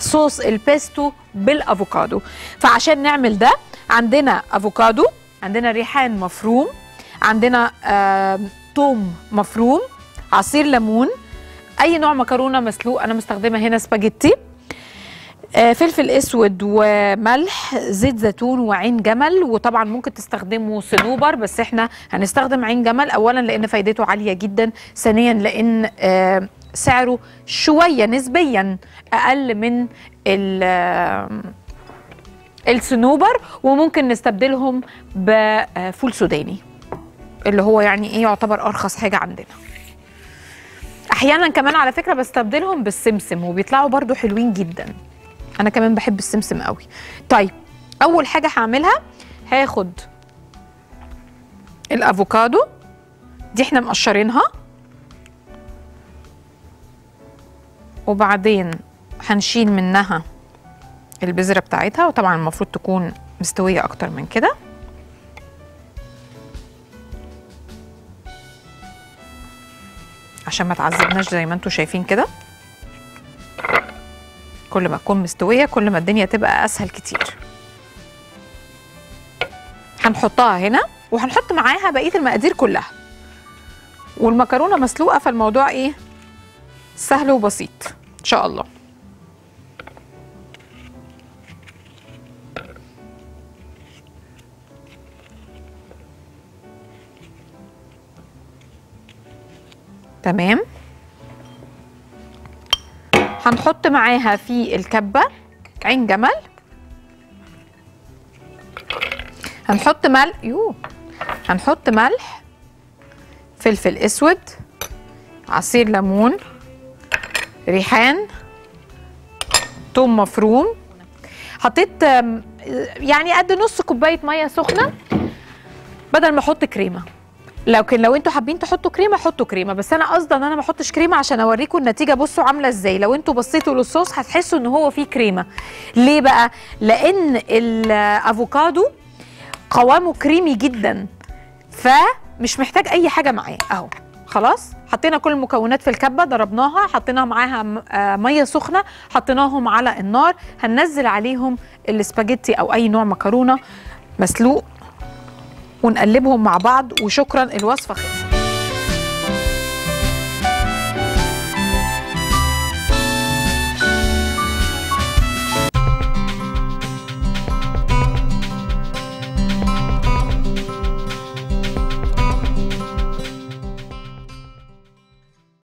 صوص البيستو بالافوكادو فعشان نعمل ده عندنا افوكادو عندنا ريحان مفروم عندنا آه، توم مفروم عصير ليمون اي نوع مكرونه مسلوق انا مستخدمه هنا سباجيتي آه، فلفل اسود وملح زيت زيتون وعين جمل وطبعا ممكن تستخدموا صنوبر بس احنا هنستخدم عين جمل اولا لان فايدته عاليه جدا ثانيا لان آه، سعره شويه نسبيا اقل من ال- آه، الصنوبر وممكن نستبدلهم بفول سوداني اللي هو يعني ايه يعتبر ارخص حاجه عندنا احيانا كمان على فكره بستبدلهم بالسمسم وبيطلعوا برضو حلوين جدا انا كمان بحب السمسم قوي طيب اول حاجه هعملها هاخد الافوكادو دي احنا مقشرينها وبعدين هنشيل منها البذره بتاعتها وطبعا المفروض تكون مستويه اكتر من كده عشان ما تعذبناش زي ما انتم شايفين كده كل ما تكون مستويه كل ما الدنيا تبقى اسهل كتير هنحطها هنا وهنحط معاها بقيه المقادير كلها والمكرونه مسلوقه فالموضوع ايه سهل وبسيط ان شاء الله تمام هنحط معاها في الكبة عين جمل هنحط ملح يو هنحط ملح فلفل اسود عصير ليمون ريحان توم مفروم حطيت آم، يعني قد نص كوبايه ميه سخنه بدل ما احط كريمه لكن لو انتوا حابين تحطوا كريمه حطوا كريمه بس انا قصدي ان انا ما احطش كريمه عشان اوريكم النتيجه بصوا عامله ازاي لو انتوا بصيتوا للصوص هتحسوا ان هو فيه كريمه ليه بقى لان الافوكادو قوامه كريمي جدا فمش محتاج اي حاجه معاه اهو خلاص حطينا كل المكونات في الكبه ضربناها حطينا معاها م- آه، ميه سخنه حطيناهم على النار هننزل عليهم الاسباجيتي او اي نوع مكرونه مسلوق ونقلبهم مع بعض وشكرا الوصفه خلصت